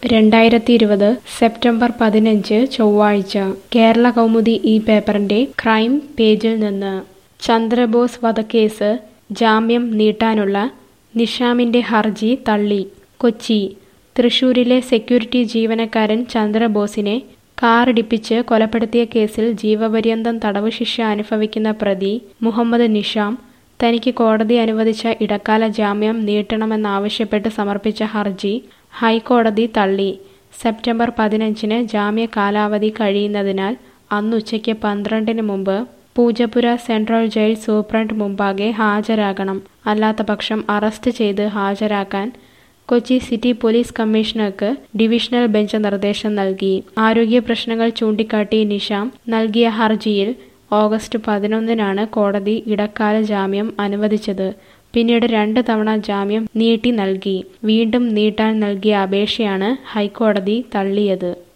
രണ്ടായിരത്തി ഇരുപത് സെപ്റ്റംബർ പതിനഞ്ച് ചൊവ്വാഴ്ച കേരള കൗമുദി ഈ പേപ്പറിന്റെ ക്രൈം പേജിൽ നിന്ന് ചന്ദ്രബോസ് വധക്കേസ് ജാമ്യം നീട്ടാനുള്ള നിഷാമിന്റെ ഹർജി തള്ളി കൊച്ചി തൃശൂരിലെ സെക്യൂരിറ്റി ജീവനക്കാരൻ ചന്ദ്രബോസിനെ കാറിടിപ്പിച്ച് കൊലപ്പെടുത്തിയ കേസിൽ ജീവപര്യന്തം തടവ് ശിക്ഷ അനുഭവിക്കുന്ന പ്രതി മുഹമ്മദ് നിഷാം തനിക്ക് കോടതി അനുവദിച്ച ഇടക്കാല ജാമ്യം നീട്ടണമെന്നാവശ്യപ്പെട്ട് സമർപ്പിച്ച ഹർജി ഹൈക്കോടതി തള്ളി സെപ്റ്റംബർ പതിനഞ്ചിന് ജാമ്യ കാലാവധി കഴിയുന്നതിനാൽ അന്നുച്ചയ്ക്ക് പന്ത്രണ്ടിന് മുമ്പ് പൂജപ്പുര സെൻട്രൽ ജയിൽ സൂപ്രണ്ട് മുമ്പാകെ ഹാജരാകണം അല്ലാത്തപക്ഷം അറസ്റ്റ് ചെയ്ത് ഹാജരാക്കാൻ കൊച്ചി സിറ്റി പോലീസ് കമ്മീഷണർക്ക് ഡിവിഷണൽ ബെഞ്ച് നിർദ്ദേശം നൽകി ആരോഗ്യ പ്രശ്നങ്ങൾ ചൂണ്ടിക്കാട്ടി നിഷാം നൽകിയ ഹർജിയിൽ ഓഗസ്റ്റ് പതിനൊന്നിനാണ് കോടതി ഇടക്കാല ജാമ്യം അനുവദിച്ചത് പിന്നീട് രണ്ട് തവണ ജാമ്യം നീട്ടി നൽകി വീണ്ടും നീട്ടാൻ നൽകിയ അപേക്ഷയാണ് ഹൈക്കോടതി തള്ളിയത്